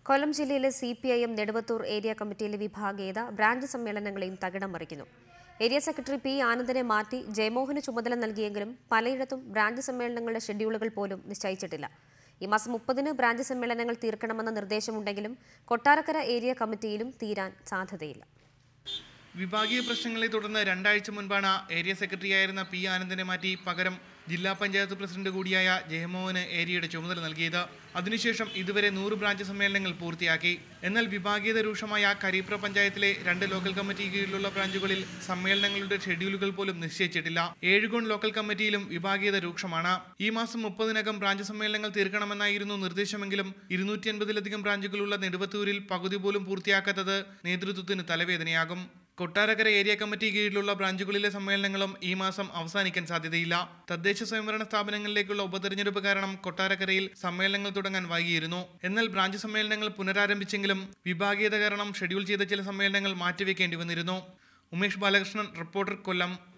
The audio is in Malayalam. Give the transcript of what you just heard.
കൊല്ലം ജില്ലയിലെ C P I M Neduvathur area കമ്മിറ്റിയിലെ വിഭാഗീയത ബ്രാഞ്ച് സമ്മേളനങ്ങളെയും തകിടം മറിക്കുന്നു ഏരിയ സെക്രട്ടറി പി ആനന്ദനെ മാറ്റി ജയമോഹന് ചുമതല നൽകിയെങ്കിലും പലയിടത്തും ബ്രാഞ്ച് സമ്മേളനങ്ങളുടെ ഷെഡ്യൂളുകൾ പോലും നിശ്ചയിച്ചിട്ടില്ല ഈ മാസം മുപ്പതിന് ബ്രാഞ്ച് സമ്മേളനങ്ങൾ തീർക്കണമെന്ന നിർദ്ദേശമുണ്ടെങ്കിലും കൊട്ടാരക്കര ഏരിയ കമ്മിറ്റിയിലും തീരാൻ സാധ്യതയില്ല വിഭാഗീയ പ്രശ്നങ്ങളെ തുടർന്ന് രണ്ടാഴ്ച മുൻപാണ് ഏരിയ സെക്രട്ടറിയായിരുന്ന പി ആനന്ദനെ മാറ്റി പകരം ജില്ലാ പഞ്ചായത്ത് പ്രസിഡന്റ് കൂടിയായ ജയമോഹന് ഏരിയയുടെ ചുമതല നൽകിയത് അതിനുശേഷം ഇതുവരെ നൂറ് ബ്രാഞ്ച് സമ്മേളനങ്ങൾ പൂർത്തിയാക്കി എന്നാൽ വിഭാഗീയത രൂക്ഷമായ കരീപ്ര പഞ്ചായത്തിലെ രണ്ട് ലോക്കൽ കമ്മിറ്റി കീഴിലുള്ള ബ്രാഞ്ചുകളിൽ സമ്മേളനങ്ങളുടെ ഷെഡ്യൂളുകൾ പോലും നിശ്ചയിച്ചിട്ടില്ല ഏഴുകോൺ ലോക്കൽ കമ്മിറ്റിയിലും വിഭാഗീയത രൂക്ഷമാണ് ഈ മാസം മുപ്പതിനകം ബ്രാഞ്ച് സമ്മേളനങ്ങൾ തീർക്കണമെന്നായിരുന്നു നിർദ്ദേശമെങ്കിലും ഇരുന്നൂറ്റി അൻപതിലധികം ബ്രാഞ്ചുകളുള്ള നെടുവത്തൂരിൽ പകുതി പോലും പൂർത്തിയാക്കാത്തത് നേതൃത്വത്തിന് തലവേദനയാകും കൊട്ടാരക്കര ഏരിയ കമ്മിറ്റി കീഴിലുള്ള ബ്രാഞ്ചുകളിലെ സമ്മേളനങ്ങളും ഈ മാസം അവസാനിക്കാൻ സാധ്യതയില്ല തദ്ദേശ സ്വയംഭരണ സ്ഥാപനങ്ങളിലേക്കുള്ള ഉപതെരഞ്ഞെടുപ്പ് കാരണം കൊട്ടാരക്കരയിൽ സമ്മേളനങ്ങൾ തുടങ്ങാൻ വൈകിയിരുന്നു എന്നാൽ ബ്രാഞ്ച് സമ്മേളനങ്ങൾ പുനരാരംഭിച്ചെങ്കിലും വിഭാഗീയത കാരണം ഷെഡ്യൂൾ ചെയ്ത ചില സമ്മേളനങ്ങൾ മാറ്റിവെക്കേണ്ടി വന്നിരുന്നു ഉമേഷ് ബാലകൃഷ്ണൻ റിപ്പോർട്ടർ കൊല്ലം